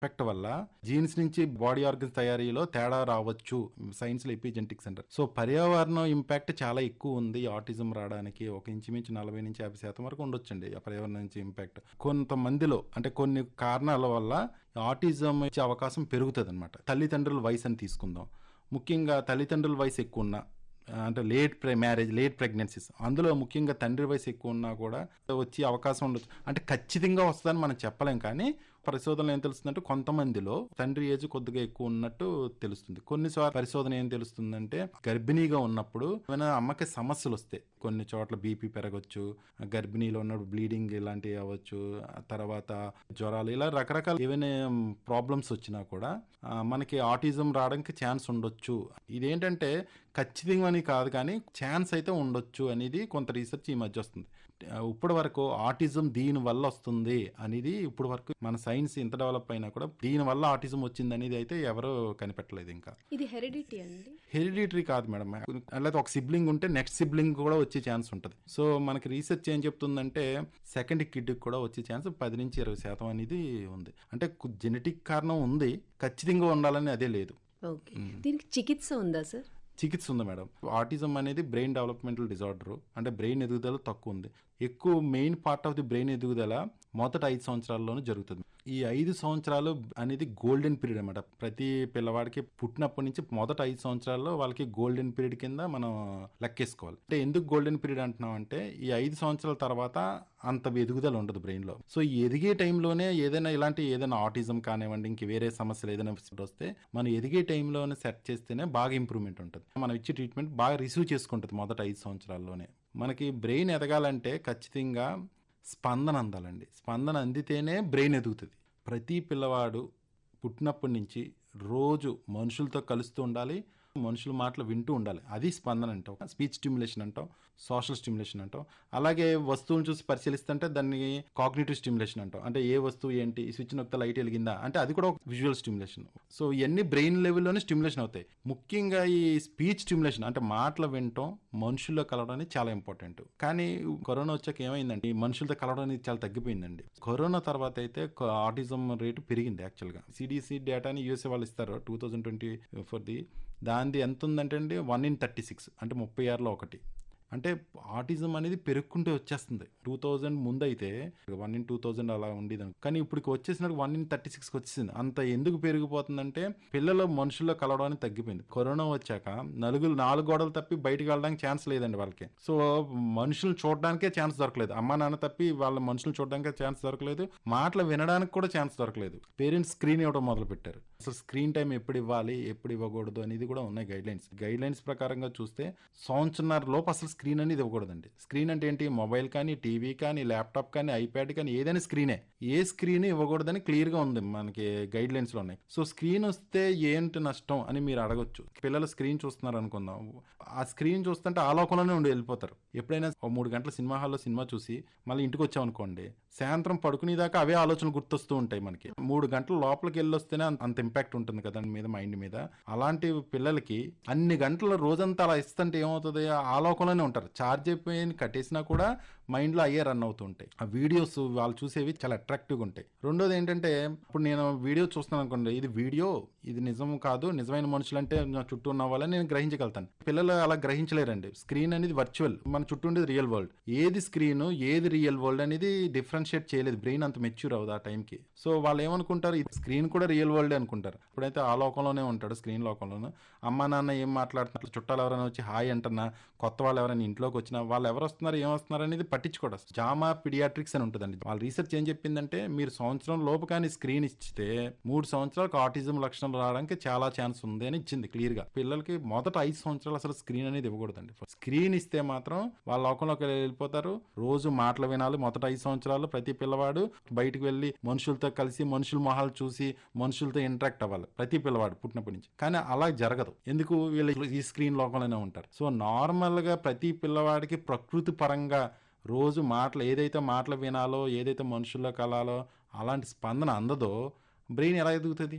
effect వల్ల jeans నుంచి body organs తయారీలో తేడా రావచ్చు సైన్స్ లో ఎపిజెనెటిక్స్ అంటారు సో పర్యావరణం ఇంపాక్ట్ చాలా ఎక్కువ ఉంది ఆటిజం రావడానికి ఒక ఇంచుమించు నలభై నుంచి యాభై శాతం వరకు ఉండొచ్చండి ఆ పర్యావరణం నుంచి ఇంపాక్ట్ కొంతమందిలో అంటే కొన్ని కారణాల వల్ల ఆటిజం వచ్చే అవకాశం పెరుగుతుంది అనమాట తల్లిదండ్రుల వయసు అని తీసుకుందాం ముఖ్యంగా తల్లిదండ్రుల వయసు ఎక్కువ ఉన్న ఆ, అంటే లేట్ ప్రె మ్యారేజ్ లేట్ ప్రెగ్నెన్సీస్ అందులో ముఖ్యంగా తండ్రి వయసు ఎక్కువ ఉన్నా కూడా వచ్చే అవకాశం ఉండొచ్చు అంటే ఖచ్చితంగా వస్తుందని మనం చెప్పలేం కానీ పరిశోధనలు ఏం తెలుస్తుందంటే కొంతమందిలో తండ్రి ఏజ్ కొద్దిగా ఎక్కువ ఉన్నట్టు తెలుస్తుంది కొన్నిసార్లు పరిశోధన ఏం తెలుస్తుందంటే గర్భిణీగా ఉన్నప్పుడు ఏమైనా అమ్మకి సమస్యలు వస్తాయి కొన్ని చోట్ల బీపీ పెరగచ్చు గర్భిణీలో ఉన్నప్పుడు బ్లీడింగ్ ఇలాంటివి అవ్వచ్చు ఆ తర్వాత జ్వరాలు ఇలా రకరకాల ఏవైనా ప్రాబ్లమ్స్ వచ్చినా కూడా ఆ, మనకి ఆటిజం రావడానికి ఛాన్స్ ఉండొచ్చు ఇదేంటంటే ఖచ్చితంగా అని కాదు కానీ ఛాన్స్ అయితే ఉండొచ్చు అనేది కొంత రీసెర్చ్ ఈ మధ్య వస్తుంది ఆ, ఇప్పటి వరకు ఆటిజం దీని వల్ల వస్తుంది అనేది ఇప్పటి వరకు మన సైన్స్ ఇంత డెవలప్ అయినా కూడా దీని వల్ల ఆటిజం వచ్చింది అనేది అయితే ఎవరు కనిపెట్టలేదు ఇంకా ఇది హెరిడిటీ అండి హెరిడిటరీ కాదు మేడం అలాగే ఒక సిబ్లింగ్ ఉంటే నెక్స్ట్ సిబ్లింగ్ కూడా వచ్చే ఛాన్స్ ఉంటుంది సో మనకి రీసెర్చ్ ఏం చెప్తుందంటే సెకండ్ కిడ్ కూడా వచ్చే ఛాన్స్ పది నుంచి ఇరవై శాతం అనేది ఉంది అంటే జెనెటిక్ కారణం ఉంది ఖచ్చితంగా ఉండాలని అదే లేదు ఓకే దీనికి చికిత్స ఉందా సార్ చికిత్స ఉంది మేడం ఆటిజం అనేది బ్రెయిన్ డెవలప్మెంటల్ డిజార్డర్ అంటే బ్రెయిన్ ఎదుగుదల తక్కువ ఉంది ఎక్కువ main part of the brain ఎదుగుదల మొదట ఐదు సంవత్సరాల్లోనే జరుగుతుంది ఈ ఐదు సంవత్సరాలు అనేది గోల్డెన్ పీరియడ్ అనమాట ప్రతి పిల్లవాడికి పుట్టినప్పటి నుంచి మొదట ఐదు సంవత్సరాల్లో వాళ్ళకి గోల్డెన్ పీరియడ్ కింద మనం లెక్కేసుకోవాలి అంటే ఎందుకు గోల్డెన్ పీరియడ్ అంటున్నాం అంటే ఈ ఐదు సంవత్సరాల తర్వాత అంత ఎదుగుదల ఉండదు బ్రెయిన్ లో సో ఈ ఎదిగే టైంలోనే ఏదైనా ఇలాంటి ఏదైనా ఆటిజం కానివ్వండి ఇంక వేరే సమస్యలు ఏదైనా వస్తే మనం ఎదిగే టైంలోనే సెట్ చేస్తేనే బాగా ఇంప్రూవ్మెంట్ ఉంటుంది మనం ఇచ్చే ట్రీట్మెంట్ బాగా రిసీవ్ చేసుకుంటుంది మొదట ఐదు సంవత్సరాల్లోనే మనకి బ్రెయిన్ ఎదగాలంటే ఖచ్చితంగా స్పందన అందాలండి స్పందన అందితేనే బ్రెయిన్ ఎదుగుతుంది ప్రతి పిల్లవాడు పుట్టినప్పటి నుంచి రోజు మనుషులతో కలుస్తూ ఉండాలి మనుషుల మాటలు వింటూ ఉండాలి అది స్పందన అంటాం స్పీచ్ స్టిమ్యులేషన్ అంటాం సోషల్ స్టిమ్యులేషన్ అంటాం అలాగే వస్తువులను చూసి పరిశీలిస్తుంటే దాన్ని కాగ్నిటివ్ స్టిమ్యులేషన్ అంటాం అంటే ఏ వస్తువు ఏంటి ఈ స్విచ్ నొక్కితే లైట్ వెలిగిందా అంటే అది కూడా ఒక విజువల్ స్టిమ్యులేషన్ సో ఇవన్నీ బ్రెయిన్ లెవెల్లోనే స్టిమ్యులేషన్ అవుతాయి ముఖ్యంగా ఈ స్పీచ్ స్టిమ్యులేషన్ అంటే మాటలు వినటం మనుషుల్లో కలవడం అనేది చాలా ఇంపార్టెంట్ కానీ కరోనా వచ్చాక ఏమైందంటే ఈ మనుషులతో కలవడం అనేది చాలా తగ్గిపోయిందండి కరోనా తర్వాత అయితే ఆటిజం రేటు పెరిగింది యాక్చువల్గా సిడిసి డేటాని యూఎస్ఏ వాళ్ళు ఇస్తారు టూ థౌజండ్ ట్వంటీ ఫోర్ది దానిది ఎంత ఉందంటే అండి వన్ ఇన్ థర్టీ సిక్స్ అంటే ముప్పై ఆరులో ఒకటి అంటే ఆటిజం అనేది పెరుక్కుంటే వచ్చేస్తుంది టూ థౌజండ్ ముందు అయితే వన్ ఇన్ టూ థౌజండ్ అలా ఉండేది కానీ ఇప్పుడు వచ్చేసినట్టు వన్ ఇన్ థర్టీ సిక్స్కి వచ్చేసింది అంత ఎందుకు పెరిగిపోతుందంటే పిల్లలు మనుషుల్లో కలవడానికి తగ్గిపోయింది కరోనా వచ్చాక నలుగురు నాలుగు గోడలు తప్పి బయటకు వెళ్ళడానికి ఛాన్స్ లేదండి వాళ్ళకి సో మనుషులు చూడడానికే ఛాన్స్ దొరకలేదు అమ్మా నాన్న తప్పి వాళ్ళ మనుషులు చూడడానికే ఛాన్స్ దొరకలేదు మాటలు వినడానికి కూడా ఛాన్స్ దొరకలేదు పేరెంట్స్ స్క్రీన్ ఇవ్వడం మొదలు పెట్టారు అసలు స్క్రీన్ టైం ఎప్పుడు ఇవ్వాలి ఎప్పుడు ఇవ్వకూడదు అనేది కూడా ఉన్నాయి గైడ్ లైన్స్ గైడ్ లైన్స్ ప్రకారంగా చూస్తే సంవత్సరన్నర లోపు అసలు స్క్రీన్ అనేది ఇవ్వకూడదండి స్క్రీన్ అంటే ఏంటి మొబైల్ కానీ టీవీ కానీ ల్యాప్టాప్ కానీ ఐప్యాడ్ కానీ ఏదైనా స్క్రీనే ఏ స్క్రీన్ ఇవ్వకూడదని క్లియర్ గా ఉంది మనకి గైడ్ లైన్స్ లో ఉన్నాయి సో స్క్రీన్ వస్తే ఏంటి నష్టం అని మీరు అడగొచ్చు పిల్లలు స్క్రీన్ చూస్తున్నారు అనుకుందాం ఆ స్క్రీన్ చూస్తుంటే ఆ లోకంలోనే ఉండి వెళ్ళిపోతారు ఎప్పుడైనా ఓ మూడు గంటల సినిమా హాల్లో సినిమా చూసి మళ్ళీ ఇంటికి వచ్చామనుకోండి సాయంత్రం పడుకునేదాకా అవే ఆలోచనలు గుర్తొస్తూ ఉంటాయి మనకి మూడు గంటల లోపలికి వెళ్ళి వస్తేనే అంత- అంత ఇంపాక్ట్ ఉంటుంది కదా దాని మీద మైండ్ మీద అలాంటి పిల్లలకి అన్ని గంటల రోజంతా అలా ఇస్తుంటే ఏమవుతుంది ఆ లోకంలోనే ఉంటారు ఛార్జ్ అయిపోయి కట్టేసినా కూడా మైండ్ లో అయ్యే రన్ అవుతూ ఉంటాయి ఆ వీడియోస్ వాళ్ళు చూసేవి చాలా అట్రాక్టివ్ గా ఉంటాయి రెండోది ఏంటంటే ఇప్పుడు నేను వీడియో చూస్తున్నాను అనుకోండి ఇది వీడియో ఇది నిజం కాదు నిజమైన మనుషులు అంటే నా చుట్టూ ఉన్న వాళ్ళని నేను గ్రహించగలుగుతాను పిల్లలు అలా గ్రహించలేరండి స్క్రీన్ అనేది వర్చువల్ మన చుట్టూ ఉండేది రియల్ వరల్డ్ ఏది స్క్రీన్ ఏది రియల్ వరల్డ్ అనేది డిఫరెన్షియేట్ చేయలేదు బ్రెయిన్ అంత మెచ్యూర్ అవ్వదు ఆ టైంకి సో వాళ్ళు ఏమనుకుంటారు ఈ స్క్రీన్ కూడా రియల్ వరల్డ్ అనుకుంటారు ఇప్పుడైతే ఆ లోకంలోనే ఉంటాడు స్క్రీన్ లోకంలోనే అమ్మ నాన్న ఏం మాట్లాడుతున్నారు చుట్టాలు ఎవరైనా వచ్చి హాయ్ అంటున్నా కొత్త వాళ్ళు ఎవరైనా ఇంట్లోకి వచ్చినా వాళ్ళు ఎవరు వస్తున్నారు ఏం వస్తున్నారు అనేది పట్టించుకోవడం జామా పిడియాట్రిక్స్ అని ఉంటుందండి వాళ్ళ రీసెర్చ్ ఏం చెప్పిందంటే మీరు సంవత్సరం లోపు కానీ స్క్రీన్ ఇస్తే మూడు సంవత్సరాలకు ఆటిజం లక్షణాలు రావడానికి చాలా ఛాన్స్ ఉంది అని ఇచ్చింది క్లియర్ గా పిల్లలకి మొదట ఐదు సంవత్సరాలు అసలు స్క్రీన్ అనేది ఇవ్వకూడదండి స్క్రీన్ ఇస్తే మాత్రం వాళ్ళ లోకంలోకి వెళ్ళిపోతారు రోజు మాటలు వినాలి మొదట ఐదు సంవత్సరాలు ప్రతి పిల్లవాడు బయటకు వెళ్ళి మనుషులతో కలిసి మనుషుల మొహాలు చూసి మనుషులతో ఇంటరాక్ట్ అవ్వాలి ప్రతి పిల్లవాడు పుట్టినప్పటి నుంచి కానీ అలా జరగదు ఎందుకు వీళ్ళు ఈ స్క్రీన్ లోకంలోనే ఉంటారు సో నార్మల్ గా ప్రతి పిల్లవాడికి ప్రకృతి పరంగా రోజు మాటలు ఏదైతే మాటలు వినాలో ఏదైతే మనుషుల్లో కలాలో అలాంటి స్పందన అందదో బ్రెయిన్ ఎలా ఎదుగుతుంది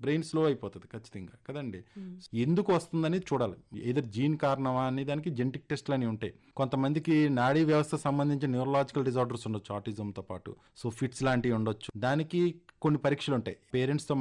బ్రెయిన్ స్లో అయిపోతుంది ఖచ్చితంగా కదండి ఎందుకు వస్తుందని చూడాలి ఏదో జీన్ కారణమా అనే దానికి జెనెటిక్ టెస్ట్లు అని ఉంటాయి కొంతమందికి నాడీ వ్యవస్థ సంబంధించిన న్యూరలాజికల్ డిజార్డర్స్ ఉండొచ్చు ఆటిజంతో పాటు సో ఫిట్స్ లాంటివి ఉండొచ్చు దానికి కొన్ని పరీక్షలు ఉంటాయి పేరెంట్స్తో